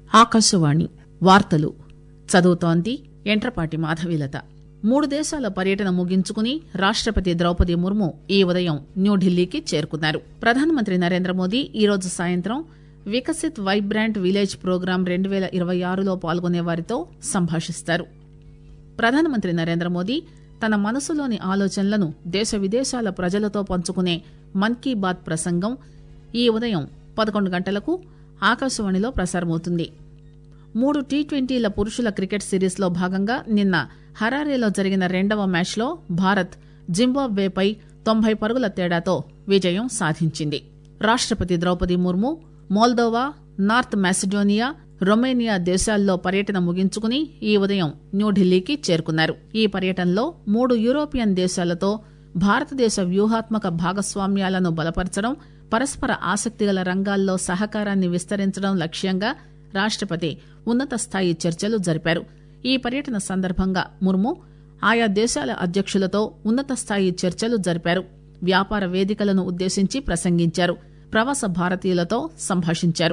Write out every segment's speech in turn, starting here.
ఆకాశవాణి వార్తలు చదువుతోంది ఎంట్రపాటి మాధవీలత మూడు దేశాల పర్యటన ముగించుకుని రాష్టపతి ద్రౌపది ముర్ము ఈ ఉదయం న్యూఢిల్లీకి చేరుకున్నారు ప్రధానమంత్రి నరేంద్ర మోదీ ఈరోజు సాయంత్రం వికసిత్ వైబ్రాంట్ విలేజ్ ప్రోగ్రాం రెండు పేల ఇరవై ఆరులో పాల్గొనే వారితో సంభాషిస్తారు ప్రధానమంత్రి నరేంద్ర మోదీ తన మనసులోని ఆలోచనలను దేశ విదేశాల ప్రజలతో పంచుకునే మన్ కీ బాత్ ప్రసంగం ఈ ఉదయం పదకొండు గంటలకు ఆకాశవాణిలో ప్రసారమవుతుంది మూడు టీ ట్వంటీల పురుషుల క్రికెట్ సిరీస్లో భాగంగా నిన్న హరారేలో జరిగిన రెండవ మ్యాచ్లో భారత్ జింబాబ్వేపై తొంభై పరుగుల తేడాతో విజయం సాధించింది రాష్టపతి Droupadi Murmu Moldova North Macedonia Romania దేశాల్లో పర్యటన ముగించుకుని ఈ ఉదయం న్యూఢిల్లీకి చేరుకున్నారు ఈ పర్యటనలో మూడు యూరోపియన్ దేశాలతో భారతదేశ వ్యూహాత్మక భాగస్వామ్యాలను బలపరచడం పరస్పర ఆసక్తిగల రంగాల్లో సహకారాన్ని విస్తరించడం లక్ష్యంగా రాష్టపతి ఉన్నత స్థాయి చర్చలు జరిపారు ఈ పర్యటన సందర్భంగా ముర్ము ఆయా దేశాల అధ్యక్షులతో ఉన్నత స్థాయి చర్చలు జరిపారు వ్యాపార వేదికలను ఉద్దేశించి ప్రసంగించారు ప్రవాస భారతీయులతో సంభాషించారు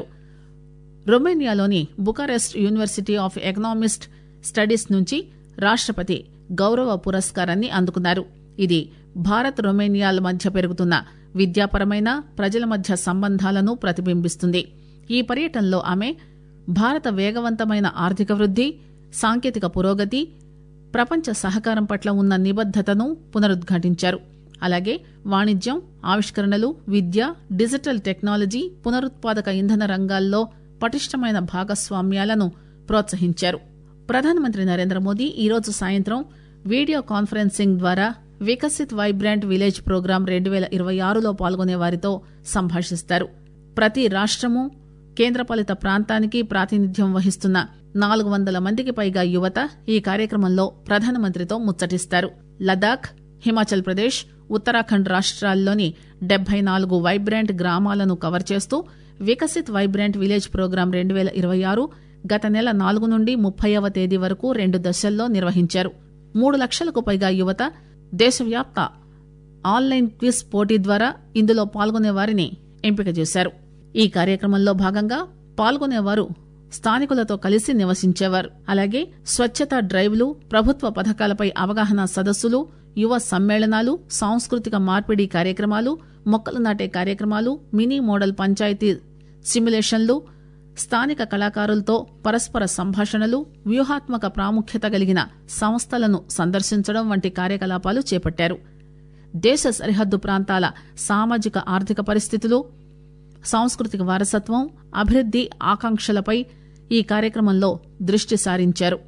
రొమేనియాలోని Bucharest university of economist studies నుంచి రాష్టపతి గౌరవ పురస్కారాన్ని అందుకున్నారు ఇది భారత్ రొమేనియాల మధ్య పెరుగుతున్న విద్యాపరమైన ప్రజల మధ్య సంబంధాలను ప్రతిబింబిస్తుంది ఈ పర్యటనలో ఆమె భారత వేగవంతమైన ఆర్థిక వృద్ది సాంకేతిక పురోగతి ప్రపంచ సహకారం పట్ల ఉన్న నిబద్దతను పునరుద్ఘాటించారు అలాగే వాణిజ్యం ఆవిష్కరణలు విద్య డిజిటల్ టెక్నాలజీ పునరుత్పాదక ఇంధన రంగాల్లో పటిష్టమైన భాగస్వామ్యాలను ప్రోత్సహించారు ప్రధానమంత్రి నరేంద్ర మోదీ ఈరోజు సాయంత్రం వీడియో కాన్ఫరెన్సింగ్ ద్వారా వికసిత్ వైబ్రాంట్ విలేజ్ ప్రోగ్రాం రెండు పేల ఇరవై ఆరులో పాల్గొనే వారితో సంభాషిస్తారు ప్రతి రాష్టము కేంద్రపాలిత ప్రాంతానికి ప్రాతినిధ్యం వహిస్తున్న నాలుగు వందల మందికి పైగా యువత ఈ కార్యక్రమంలో ప్రధానమంత్రితో ముచ్చటిస్తారు లదాఖ్ హిమాచల్ ప్రదేశ్ ఉత్తరాఖండ్ రాష్ట్రాల్లోని డెబ్బై నాలుగు వైబ్రాంట్ గ్రామాలను కవర్ చేస్తూ వికసిత్ వైబ్రాంట్ విలేజ్ ప్రోగ్రాం రెండు పేల ఇరవై ఆరు గత నెల నాలుగు నుండి ముప్పైవ తేదీ వరకు రెండు దశల్లో నిర్వహించారు మూడు లక్షలకు పైగా యువత దేశవ్యాప్త ఆన్లైన్ క్విజ్ పోటీ ద్వారా ఇందులో పాల్గొనే వారిని ఎంపిక చేశారు ఈ కార్యక్రమంలో భాగంగా పాల్గొనేవారు స్థానికులతో కలిసి నివసించేవారు అలాగే స్వచ్ఛతా డ్రైవ్లు ప్రభుత్వ పథకాలపై అవగాహన సదస్సులు యువ సమ్మేళనాలు సాంస్కృతిక మార్పిడి కార్యక్రమాలు మొక్కలు నాటే కార్యక్రమాలు మినీ మోడల్ పంచాయతీ సిమ్యులేషన్లు స్థానిక కళాకారులతో పరస్పర సంభాషణలు వ్యూహాత్మక ప్రాముఖ్యత కలిగిన సంస్థలను సందర్శించడం వంటి కార్యకలాపాలు చేపట్టారు దేశ సరిహద్దు ప్రాంతాల సామాజిక ఆర్థిక పరిస్థితులు సాంస్కృతిక వారసత్వం అభివృద్ది ఆకాంక్షలపై ఈ కార్యక్రమంలో దృష్టి సారించారు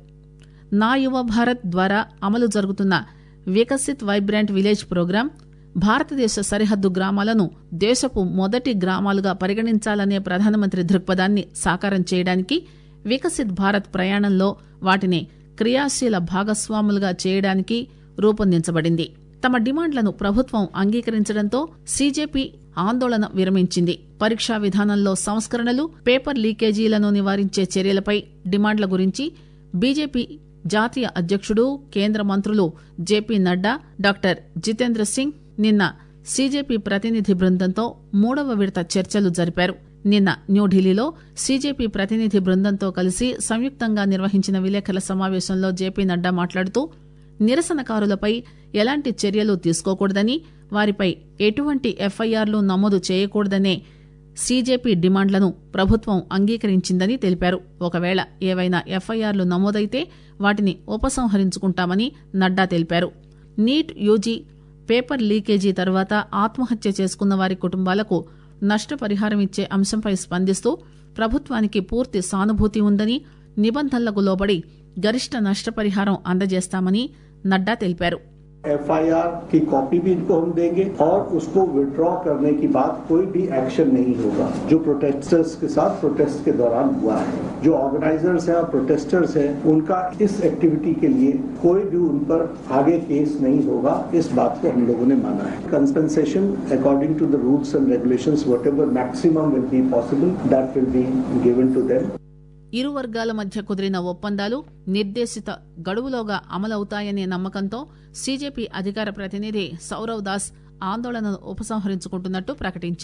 నా యువ భారత్ ద్వారా అమలు జరుగుతున్న వికసిత్ వైబ్రాంట్ విలేజ్ ప్రోగ్రాం భారతదేశ సరిహద్దు గ్రామాలను దేశపు మొదటి గ్రామాలుగా పరిగణించాలనే ప్రధానమంత్రి దృక్పథాన్ని సాకారం చేయడానికి వికసిత్ భారత్ ప్రయాణంలో వాటిని క్రియాశీల భాగస్వాములుగా చేయడానికి రూపొందించబడింది తమ డిమాండ్లను ప్రభుత్వం అంగీకరించడంతో సీజేపీ ఆందోళన విరమించింది పరీక్షా విధానంలో సంస్కరణలు పేపర్ లీకేజీలను నివారించే చర్యలపై డిమాండ్ల గురించి బీజేపీ జాతీయ అధ్యక్షుడు కేంద్ర మంత్రులు జేపీ నడ్డా డాక్టర్ జితేంద్ర సింగ్ నిన్న సీజేపీ ప్రతినిధి బృందంతో మూడవ విడత చర్చలు జరిపారు నిన్న న్యూఢిల్లీలో సీజేపీ ప్రతినిధి బృందంతో కలిసి సంయుక్తంగా నిర్వహించిన విలేకరుల సమావేశంలో జేపీ నడ్డా మాట్లాడుతూ నిరసనకారులపై ఎలాంటి చర్యలు తీసుకోకూడదని వారిపై ఎటువంటి ఎఫ్ఐఆర్లు నమోదు చేయకూడదనే సీజేపీ డిమాండ్లను ప్రభుత్వం అంగీకరించిందని తెలిపారు ఒకవేళ ఏవైనా ఎఫ్ఐఆర్లు నమోదైతే వాటిని ఉపసంహరించుకుంటామని నడ్డా తెలిపారు నీట్ యూజీ పేపర్ లీకేజీ తర్వాత ఆత్మహత్య చేసుకున్న వారి కుటుంబాలకు నష్టపరిహారం ఇచ్చే అంశంపై స్పందిస్తూ ప్రభుత్వానికి పూర్తి సానుభూతి ఉందని నిబంధనలకు లోబడి గరిష్ట నష్టపరిహారం అందజేస్తామని నడ్డా తెలిపారు एफआईआर की कॉपी भी इनको हम देंगे और उसको विड्रॉ करने की बात कोई भी एक्शन नहीं होगा जो प्रोटेस्टर्स के साथ प्रोटेस्ट के दौरान हुआ है जो ऑर्गेनाइजर्स हैं और प्रोटेस्टर्स हैं उनका इस एक्टिविटी के लिए कोई भी उन पर आगे केस नहीं होगा इस बात को हम लोगों ने माना है compensation according to the rules and regulations whatever maximum will be possible that will be given to them ఇరు వర్గాల మధ్య కుదిరిన ఒప్పందాలు నిర్దేశిత గడువులోగా అమలవుతాయనే నమ్మకంతో సీజేపీ అధికార ప్రతినిధి సౌరవ్ దాస్ ఆందోళనను ఉపసంహరించుకుంటున్నట్టు ప్రకటించారు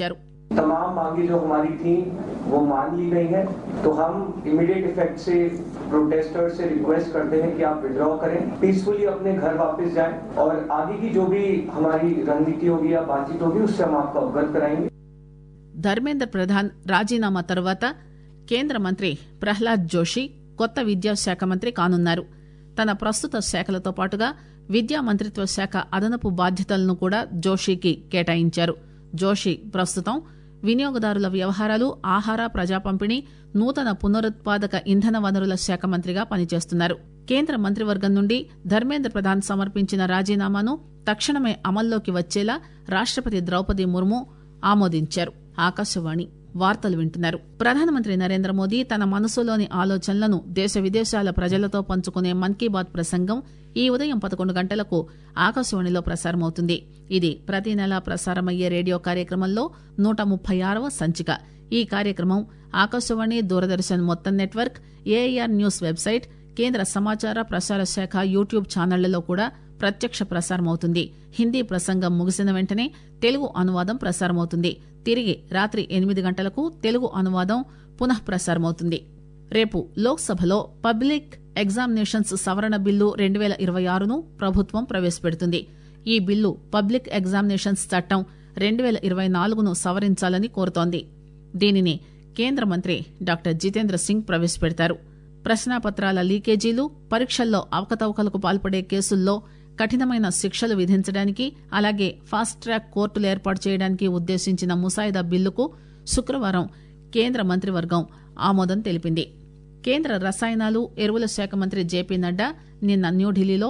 तमाम मांगे जो हमारी थी वो मान ली गई हैं तो हम इमीडिएट इफेक्ट से प्रोटेस्टर्स से रिक्वेस्ट करते हैं कि आप विड्रॉ करें पीसफुली अपने घर वापस जाएं और आगे की जो भी हमारी रणनीति होगी या बातचीत होगी उससे हम आपको अवगत कराएंगे ధర్మేంద్ర ప్రధాన్ రాజీనామా తర్వాత కేంద్ర మంత్రి ప్రహ్లాద్ జోషి కొత్త విద్యాశాఖ మంత్రి కానున్నారు తన ప్రస్తుత శాఖలతో పాటుగా విద్యా మంత్రిత్వ శాఖ అదనపు బాధ్యతలను కూడా జోషికి కేటాయించారు జోషి ప్రస్తుతం వినియోగదారుల వ్యవహారాలు ఆహార ప్రజా పంపిణీ నూతన పునరుత్పాదక ఇంధన వనరుల శాఖ మంత్రిగా పనిచేస్తున్నారు కేంద్ర మంత్రివర్గం నుండి ధర్మేంద్ర ప్రధాన్ సమర్పించిన రాజీనామాను తక్షణమే అమల్లోకి వచ్చేలా రాష్టపతి ద్రౌపది ముర్ము ఆమోదించారు ఆకాశవాణి వార్తలు వింటున్నారు ప్రధానమంత్రి నరేంద్ర మోదీ తన మనసులోని ఆలోచనలను దేశ విదేశాల ప్రజలతో పంచుకునే మన్ కీ బాత్ ప్రసంగం ఈ ఉదయం పదకొండు గంటలకు ఆకాశవాణిలో ప్రసారమవుతుంది ఇది ప్రతి నెలా ప్రసారమయ్యే రేడియో కార్యక్రమంలో నూట ముప్పై ఆరవ సంచిక ఈ కార్యక్రమం ఆకాశవాణి దూరదర్శన్ మొత్తం నెట్వర్క్ ఏఐఆర్ న్యూస్ వెబ్సైట్ కేంద్ర సమాచార ప్రసార శాఖ యూట్యూబ్ ఛానళ్లలో కూడా ప్రత్యక్ష ప్రసారమవుతుంది హిందీ ప్రసంగం ముగిసిన వెంటనే తెలుగు అనువాదం ప్రసారమవుతుంది తిరిగి రాత్రి ఎనిమిది గంటలకు తెలుగు అనువాదం పునః ప్రసారమవుతుంది రేపు లోక్సభలో పబ్లిక్ ఎగ్జామినేషన్స్ సవరణ బిల్లు రెండు పేల ఇరవై ఆరును ప్రభుత్వం ప్రవేశపెడుతుంది ఈ బిల్లు పబ్లిక్ ఎగ్జామినేషన్స్ చట్టం రెండు పేల ఇరవై నాలుగును సవరించాలని కోరుతోంది దీనిని కేంద్ర మంత్రి డాక్టర్ జితేంద్ర సింగ్ ప్రవేశపెడతారు ప్రశ్నాపత్రాల లీకేజీలు పరీక్షల్లో అవకతవకలకు పాల్పడే కేసుల్లో కఠినమైన శిక్షలు విధించడానికి అలాగే ఫాస్ట్ ట్రాక్ కోర్టులు ఏర్పాటు చేయడానికి ఉద్దేశించిన ముసాయిదా బిల్లుకు శుక్రవారం కేంద్ర మంత్రివర్గం ఆమోదం తెలిపింది కేంద్ర రసాయనాలు ఎరువుల శాఖ మంత్రి జేపీ నడ్డా నిన్న న్యూఢిల్లీలో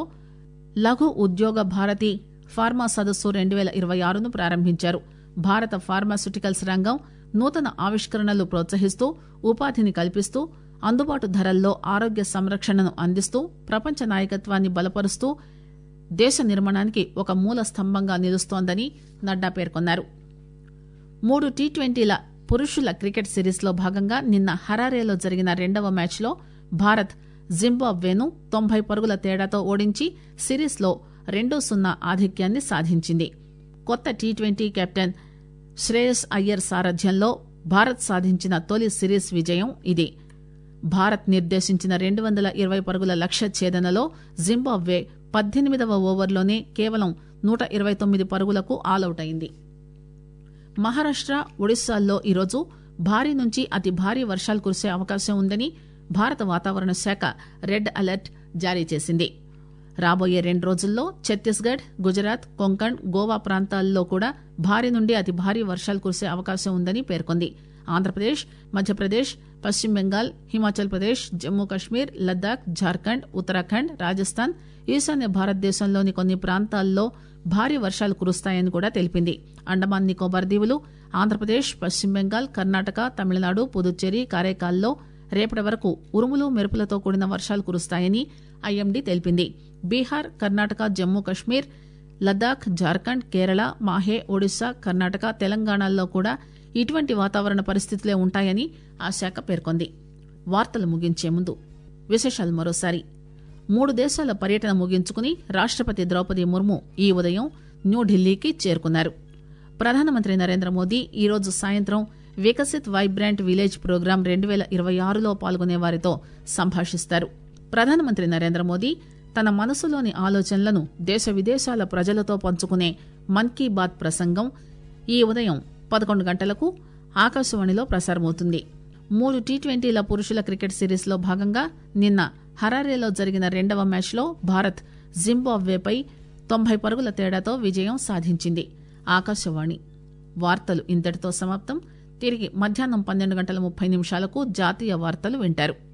లఘు ఉద్యోగ భారతి ఫార్మా సదస్సు రెండు పేల ఇరవై ఆరును ప్రారంభించారు భారత ఫార్మాస్యూటికల్స్ రంగం నూతన ఆవిష్కరణలు ప్రోత్సహిస్తూ ఉపాధిని కల్పిస్తూ అందుబాటు ధరల్లో ఆరోగ్య సంరక్షణను అందిస్తూ ప్రపంచ నాయకత్వాన్ని బలపరుస్తూ దేశ నిర్మాణానికి ఒక మూల స్తంభంగా నిలుస్తోందని నడ్డా పేర్కొన్నారు మూడు టీ ట్వంటీల పురుషుల క్రికెట్ సిరీస్లో భాగంగా నిన్న హరారేలో జరిగిన రెండవ మ్యాచ్లో భారత్ జింబాబ్వేను తొంభై పరుగుల తేడాతో ఓడించి సిరీస్లో రెండు సున్నా ఆధిక్యాన్ని సాధించింది కొత్త T twenty captain Shreyas Iyer సారథ్యంలో భారత్ సాధించిన తొలి సిరీస్ విజయం ఇది భారత్ నిర్దేశించిన రెండు వందల ఇరవై పరుగుల లక్ష్య ఛేదనలో జింబాబ్వే పద్దెనిమిదవ ఓవర్లోనే కేవలం నూట ఇరవై తొమ్మిది పరుగులకు ఆలౌట్ అయింది మహారాష్ట ఒడిశాల్లో ఈరోజు భారీ నుంచి అతి భారీ వర్షాలు కురిసే అవకాశం ఉందని భారత వాతావరణ శాఖ రెడ్ అలర్ట్ జారీ చేసింది రాబోయే రెండు రోజుల్లో ఛత్తీస్గఢ్ గుజరాత్ కొంకణ్ గోవా ప్రాంతాల్లో కూడా భారీ నుండి అతి భారీ వర్షాలు కురిసే అవకాశం ఉందని పేర్కొంది ఆంధ్రప్రదేశ్ మధ్యప్రదేశ్ పశ్చిమ బెంగాల్ హిమాచల్ ప్రదేశ్ జమ్మూ కశ్మీర్ లద్దాఖ్ జార్ఖండ్ ఉత్తరాఖండ్ రాజస్థాన్ ఈశాన్య భారతదేశంలోని కొన్ని ప్రాంతాల్లో భారీ వర్షాలు కురుస్తాయని కూడా తెలిపింది అండమాన్ నికోబార్ దీవులు ఆంధ్రప్రదేశ్ పశ్చిమ బెంగాల్ కర్ణాటక తమిళనాడు పుదుచ్చేరి కారైకాల్లో రేపటి వరకు ఉరుములు మెరుపులతో కూడిన వర్షాలు కురుస్తాయని ఐఎండీ తెలిపింది బీహార్ కర్ణాటక జమ్మూ కశ్మీర్ లద్దాఖ్ జార్ఖండ్ కేరళ మాహే ఒడిశా కర్ణాటక తెలంగాణల్లో కూడా ఇటువంటి వాతావరణ పరిస్థితులే ఉంటాయని ఆ శాఖ పేర్కొంది వార్తలు ముగించే ముందు విశేషాలు మరోసారి మూడు దేశాల పర్యటన ముగించుకుని రాష్టపతి ద్రౌపది ముర్ము ఈ ఉదయం న్యూఢిల్లీకి చేరుకున్నారు ప్రధానమంత్రి నరేంద్ర మోదీ ఈరోజు సాయంత్రం వికసిత్ వైబ్రాంట్ విలేజ్ ప్రోగ్రాం రెండు పేల ఇరవై ఆరులో పాల్గొనే వారితో సంభాషిస్తారు ప్రధానమంత్రి నరేంద్ర మోదీ తన మనసులోని ఆలోచనలను దేశ విదేశాల ప్రజలతో పంచుకునే మన్ కీ బాత్ ప్రసంగం ఈ ఉదయం పదకొండు గంటలకు ఆకాశవాణిలో ప్రసారమవుతుంది మూడు టీ ట్వంటీల పురుషుల క్రికెట్ సిరీస్లో భాగంగా నిన్న హరారేలో జరిగిన రెండవ మ్యాచ్లో భారత్ జింబాబ్వేపై తొంభై పరుగుల తేడాతో విజయం సాధించింది ఆకాశవాణి వార్తలు ఇంతటితో సమాప్తం తిరిగి మధ్యాహ్నం పన్నెండు గంటల ముప్పై నిమిషాలకు జాతీయ వార్తలు వింటారు